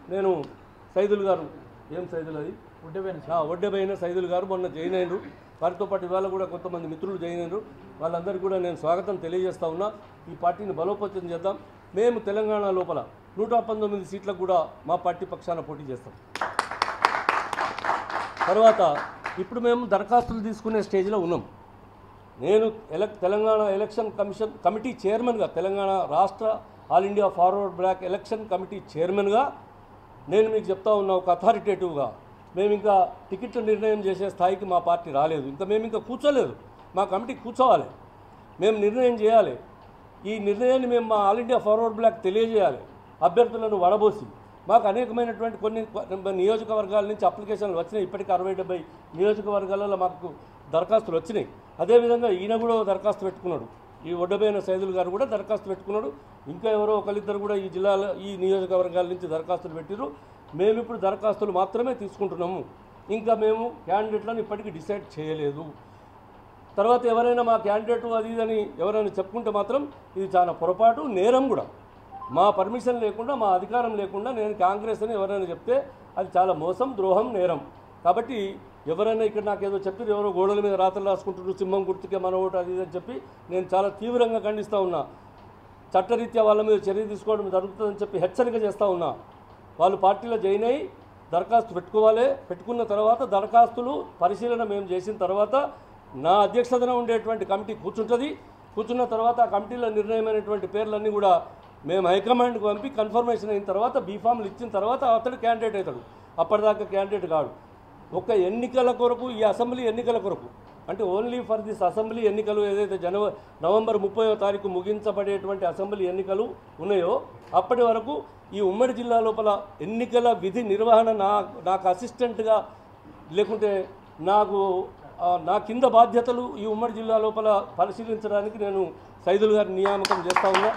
నేను సైదుల్ గారు ఏం సైదుల్ అది ఉండిపోయిన ఆ ఒడ్డెబైన సైదుల్ గారు మొన్న జాయిన్ అయినరు వారితో పాటు ఇవాళ కూడా కొంతమంది మిత్రులు జాయిన్ అయినరు వాళ్ళందరికీ కూడా నేను స్వాగతం తెలియజేస్తా ఉన్నా ఈ పార్టీని బలోపేతం చేద్దాం మేము తెలంగాణ లోపల నూట పంతొమ్మిది సీట్లకు కూడా మా పార్టీ పక్షాన పోటీ చేస్తాం తర్వాత ఇప్పుడు మేము దరఖాస్తులు తీసుకునే స్టేజ్లో ఉన్నాం నేను ఎలక్ తెలంగాణ ఎలక్షన్ కమిషన్ కమిటీ చైర్మన్గా తెలంగాణ రాష్ట్ర All India Forward Bloc election committee చైర్మన్గా నేను మీకు చెప్తా ఉన్నా ఒక అథారిటేటివ్గా మేము ఇంకా టికెట్ల నిర్ణయం చేసే స్థాయికి మా పార్టీ రాలేదు ఇంకా మేము ఇంకా కూర్చోలేదు మా కమిటీ కూర్చోవాలి మేము నిర్ణయం చేయాలి ఈ నిర్ణయాన్ని మేము మా ఆల్ ఇండియా ఫార్వర్డ్ బ్లాక్ తెలియజేయాలి అభ్యర్థులను వడబోసి మాకు అనేకమైనటువంటి కొన్ని కొ- నియోజకవర్గాల నుంచి అప్లికేషన్లు వచ్చినాయి ఇప్పటికీ అరవై డెబ్బై నియోజకవర్గాలలో మాకు దరఖాస్తులు వచ్చినాయి అదేవిధంగా ఈయన కూడా ఓ దరఖాస్తు పెట్టుకున్నాడు ఈ ఒడ్డబైన సైదులు గారు కూడా దరఖాస్తు పెట్టుకున్నాడు ఇంకా ఎవరో ఒకరిద్దరు కూడా ఈ జిల్లాలో ఈ నియోజకవర్గాల నుంచి దరఖాస్తులు పెట్టిరు మేము ఇప్పుడు దరఖాస్తులు మాత్రమే తీసుకుంటున్నాము ఇంకా మేము క్యాండిడేట్లను ఇప్పటికీ డిసైడ్ చేయలేదు తర్వాత ఎవరైనా మా క్యాండిడేట్ అది ఇది అని ఎవరైనా చెప్పుకుంటే మాత్రం ఇది చాలా పొరపాటు నేరం కూడా మా పర్మిషన్ లేకుండా మా అధికారం లేకుండా నేను కాంగ్రెస్ అని ఎవరైనా చెప్తే అది చాలా మోసం ద్రోహం నేరం కాబట్టి ఎవరైనా ఇక్కడ నాకు ఏదో చెప్పి ఎవరో గోడల మీద రాతలు రాసుకుంటున్నారు సింహం గుర్తుకే మన ఓటు అది ఇది అని చెప్పి నేను చాలా తీవ్రంగా ఖండిస్తూ ఉన్నా చట్టరీత్యా వాళ్ళ మీద చర్య తీసుకోవడం జరుగుతుందని చెప్పి హెచ్చరిక చేస్తూ ఉన్నా వాళ్ళు పార్టీలో జాయిన్ అయ్యి దరఖాస్తు పెట్టుకోవాలి పెట్టుకున్న తర్వాత దరఖాస్తులు పరిశీలన మేము చేసిన తర్వాత నా అధ్యక్షతన ఉండేటువంటి కమిటీ కూర్చుంటుంది కూర్చున్న తర్వాత ఆ కమిటీలో నిర్ణయమైనటువంటి పేర్లన్నీ కూడా మేము హైకమాండ్కి పంపి కన్ఫర్మేషన్ అయిన తర్వాత బీఫామ్లు ఇచ్చిన తర్వాత అతడు క్యాండిడేట్ అవుతాడు అప్పటిదాకా క్యాండిడేట్ కాడు ఒక ఎన్నికల కొరకు ఈ అసెంబ్లీ ఎన్నికల కొరకు అంటే ఓన్లీ ఫర్ దిస్ అసెంబ్లీ ఎన్నికలు ఏదైతే జనవరి నవంబర్ ముప్పైవ తారీఖు ముగించబడేటువంటి అసెంబ్లీ ఎన్నికలు ఉన్నాయో అప్పటి వరకు ఈ ఉమ్మడి జిల్లా లోపల ఎన్నికల విధి నిర్వహణ నా నాకు అసిస్టెంట్గా లేకుంటే నాకు ఆ, నా కింద బాధ్యతలు ఈ ఉమ్మడి జిల్లా లోపల పరిశీలించడానికి నేను సైదుల్ గారి నియామకం చేస్తా ఉన్నా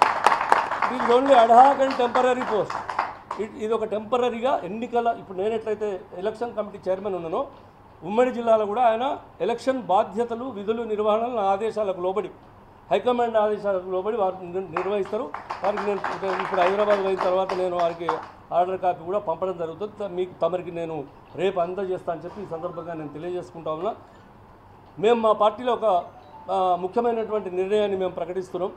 it is only ad hoc and temporary post it ఇది ఒక టెంపరీగా ఎన్నికల ఇప్పుడు నేను ఎట్లయితే ఎలక్షన్ కమిటీ చైర్మన్ ఉన్నానో ఉమ్మడి జిల్లాలో కూడా ఆయన ఎలక్షన్ బాధ్యతలు విధులు నిర్వహణలు నా ఆదేశాలకు లోబడి హైకమాండ్ ఆదేశాలకు లోబడి వారు నిర్- నిర్వహిస్తారు వారికి నేను నేను ఇప్పుడు హైదరాబాద్ అయిన తర్వాత నేను వారికి ఆర్డర్ కాపీ కూడా పంపడం జరుగుతుంది త- మీకు తమరికి నేను రేపు అందజేస్తా అని చెప్పి ఈ సందర్భంగా నేను తెలియజేసుకుంటా ఉన్నా మేము మా పార్టీలో ఒక ఆ, ముఖ్యమైనటువంటి నిర్ణయాన్ని మేము ప్రకటిస్తున్నాం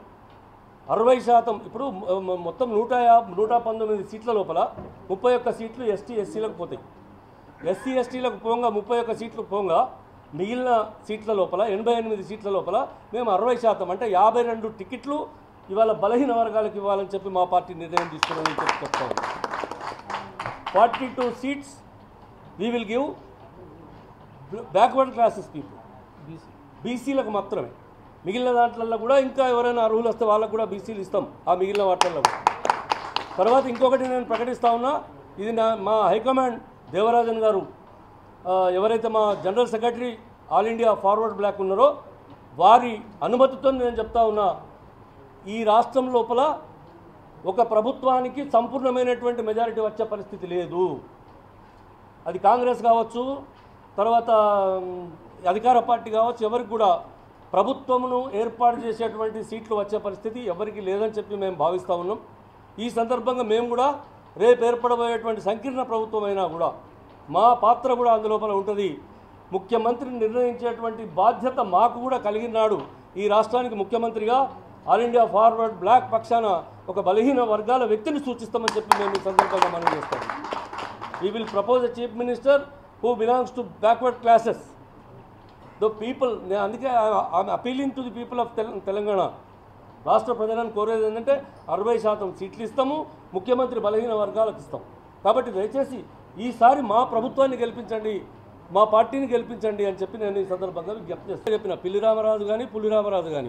అరవై శాతం ఇప్పుడు మ- మ- మొత్తం నూట యా నూట పంతొమ్మిది సీట్ల లోపల ముప్పై ఒక్క సీట్లు ఎస్టీ ఎస్సీలకు పోతాయి ఎస్సీ ఎస్టీలకు పోగా ముప్పై ఒక్క సీట్లు పోగా మిగిలిన సీట్ల లోపల ఎనభై ఎనిమిది సీట్ల లోపల మేము అరవై శాతం అంటే యాభై రెండు టికెట్లు ఇవాళ బలహీన వర్గాలకు ఇవ్వాలని చెప్పి మా పార్టీ నిర్ణయం తీసుకున్నామని చెప్పి చెప్తాము forty two seats we will give backward classes people BC బీసీలకు మాత్రమే మిగిలిన దాంట్లలో కూడా ఇంకా ఎవరైనా అర్హులు వస్తే వాళ్ళకు కూడా బీసీలు ఇస్తాం ఆ మిగిలిన వాటిల్లో కూడా తర్వాత ఇంకొకటి నేను ప్రకటిస్తా ఉన్నా ఇది నా మా హైకమాండ్ దేవరాజన్ గారు ఆ, ఎవరైతే మా general secretary All India Forward Bloc ఉన్నారో వారి అనుమతితో నేను చెప్తా ఉన్నా ఈ రాష్ట్రం లోపల ఒక ప్రభుత్వానికి సంపూర్ణమైనటువంటి మెజారిటీ వచ్చే పరిస్థితి లేదు అది కాంగ్రెస్ కావచ్చు తర్వాత ఉమ్, అధికార పార్టీ కావచ్చు ఎవరికి కూడా ప్రభుత్వమును ఏర్పాటు చేసేటువంటి సీట్లు వచ్చే పరిస్థితి ఎవరికి లేదని చెప్పి మేము భావిస్తూ ఉన్నాం ఈ సందర్భంగా మేము కూడా రేపు ఏర్పడబోయేటువంటి సంకీర్ణ ప్రభుత్వం అయినా కూడా మా పాత్ర కూడా అందులోపల ఉంటుంది ముఖ్యమంత్రిని నిర్ణయించేటువంటి బాధ్యత మాకు కూడా కలిగినాడు ఈ రాష్ట్రానికి ముఖ్యమంత్రిగా ఆల్ ఇండియా ఫార్వర్డ్ బ్లాక్ పక్షాన ఒక బలహీన వర్గాల వ్యక్తిని సూచిస్తామని చెప్పి మేము ఈ సందర్భంగా మనం చేస్తాం we will propose a chief minister who belongs to backward classes the people నేను అందుకే I'm appealing to the people of Telangana రాష్ట్ర ప్రజలను కోరేది ఏంటంటే అరవై శాతం సీట్లు ఇస్తాము ముఖ్యమంత్రి బలహీన వర్గాలకు ఇస్తాం కాబట్టి దయచేసి ఈసారి మా ప్రభుత్వాన్ని గెలిపించండి మా పార్టీని గెలిపించండి అని చెప్పి నేను ఈ సందర్భంగా విజ్ఞప్తి చేస్తాను చెప్పిన పిల్లి రామరాజు కానీ పుల్లి రామరాజు కానీ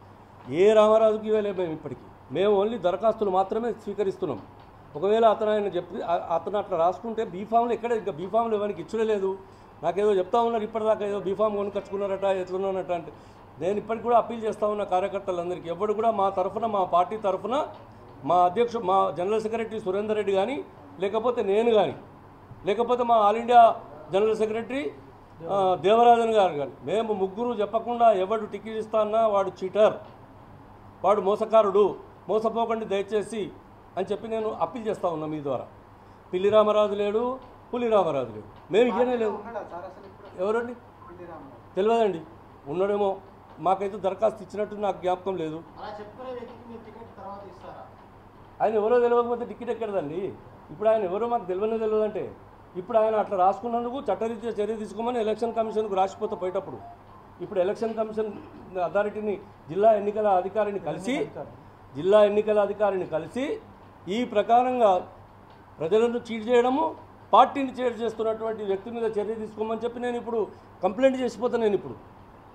ఏ రామరాజుకి ఇవ్వలేము మేము ఇప్పటికీ మేము ఓన్లీ దరఖాస్తులు మాత్రమే స్వీకరిస్తున్నాం ఒకవేళ అతను ఆయన చెప్పి ఆ- అతను అట్లా రాసుకుంటే బీఫామ్లు ఎక్కడ ఇంకా బీఫామ్లు ఇవ్వడానికి ఇచ్చుడే లేదు నాకేదో చెప్తా ఉన్నారు ఇప్పటిదాకా ఏదో బీఫామ్ కొనుకొచ్చుకున్నారట ఎట్లున్నారట అంటే నేను ఇప్పటికి కూడా అప్పీల్ చేస్తా ఉన్న కార్యకర్తలందరికీ ఎవడు కూడా మా తరఫున మా పార్టీ తరఫున మా అధ్యక్షుడు మా జనరల్ సెక్రటరీ సురేందర్ రెడ్డి కానీ లేకపోతే నేను కానీ లేకపోతే మా ఆల్ ఇండియా జనరల్ సెక్రటరీ ఆ, దేవరాజన్ గారు కానీ మేము ముగ్గురు చెప్పకుండా ఎవడు టికెట్ ఇస్తా అన్నా వాడు చీటర్ వాడు మోసకారుడు మోసపోకండి దయచేసి అని చెప్పి నేను అప్పీల్ చేస్తా ఉన్నా మీ ద్వారా పిల్లి రామరాజు లేడు పులి రామరాజు లేడు మేము ఇయ్యనే లేదు ఉన్నాడా సార్ అసలు ఇప్పుడు ఎవరండి పిల్లి రామరావు తెలియదండి ఉన్నాడేమో మాకైతే దరఖాస్తు ఇచ్చినట్టు నాకు జ్ఞాపకం లేదు అలా చెప్పుకునే వ్యక్తికి మీరు టికెట్ తర్వాత ఇస్తారా ఆయన ఎవరో తెలియకపోతే టికెట్ ఎక్కడదండి ఇప్పుడు ఆయన ఎవరో మాకు తెలియనే తెలియదంటే ఇప్పుడు ఆయన అట్లా రాసుకున్నందుకు చట్టరీత్యా చర్య తీసుకోమని ఎలక్షన్ కమిషన్కు రాసిపోతే పోయేటప్పుడు ఇప్పుడు ఎలక్షన్ కమిషన్ అథారిటీని జిల్లా ఎన్నికల అధికారిని కలిసి జిల్లా ఎన్నికల అధికారిని కలిసి ఈ ప్రకారంగా ప్రజలను చీట్ చేయడము పార్టీని చీట్ చేస్తున్నటువంటి వ్యక్తి మీద చర్య తీసుకోమని చెప్పి నేను ఇప్పుడు కంప్లైంట్ చేసిపోతాను నేను ఇప్పుడు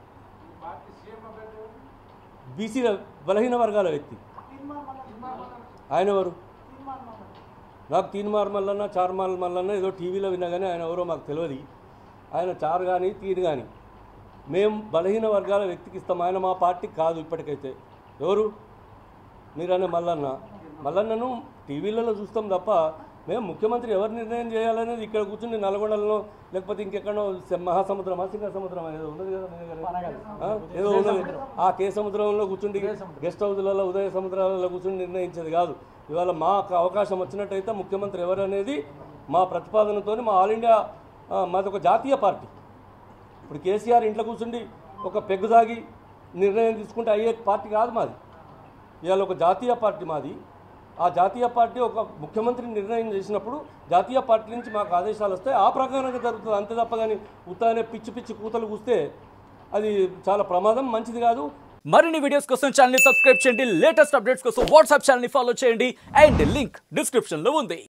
బీసీ బలహీన వర్గాల వ్యక్తి ఆయన ఎవరు నాకు తీన్మార్ మల్లన్న చార్మాల్ మల్లన్న ఏదో టీవీలో విన్నా కానీ ఆయన ఎవరో మాకు తెలియదు ఆయన చార్ కానీ తీన్ కానీ మేము బలహీన వర్గాల వ్యక్తికి ఇస్తాం ఆయన మా పార్టీకి కాదు ఇప్పటికైతే ఎవరు మీరనే మల్లన్న మల్లన్నను టీవీలలో చూస్తాం తప్ప మేము ముఖ్యమంత్రి ఎవరు నిర్ణయం చేయాలనేది ఇక్కడ కూర్చుని నల్గొండలో లేకపోతే ఇంకెక్కడో స- మహాసముద్రం సింగ సముద్రం ఏదో ఉన్నది కదా మీ దగ్గర? ఆ? ఏదో ఉన్నది ఆ కే సముద్రంలో కూర్చుండి గెస్ట్ హౌస్లలో ఉదయ సముద్రాలలో కూర్చుని నిర్ణయించేది కాదు ఇవాళ మాకు అవకాశం వచ్చినట్టయితే ముఖ్యమంత్రి ఎవరు అనేది మా ప్రతిపాదనతో మా ఆల్ ఇండియా ఆ, మాది ఒక జాతీయ పార్టీ ఇప్పుడు కేసీఆర్ ఇంట్లో కూర్చుండి ఒక పెగ్గు తాగి నిర్ణయం తీసుకుంటే అయ్యే పార్టీ కాదు మాది ఇవాళ ఒక జాతీయ పార్టీ మాది ఆ జాతీయ పార్టీ ఒక ముఖ్యమంత్రి నిర్ణయం చేసినప్పుడు జాతీయ పార్టీ నుంచి మాకు ఆదేశాలు వస్తాయి ఆ ప్రకారంగా జరుగుతుంది అంతే తప్ప కానీ ఉత్తానే పిచ్చి పిచ్చి కూతలు కూస్తే అది చాలా ప్రమాదం మంచిది కాదు మరిన్ని వీడియోస్ కోసం ఛానల్ ని సబ్స్క్రైబ్ చేయండి లేటెస్ట్ అప్డేట్స్ కోసం వాట్సాప్ ఛానల్ ని ఫాలో చేయండి అండ్ లింక్ డిస్క్రిప్షన్ లో ఉంది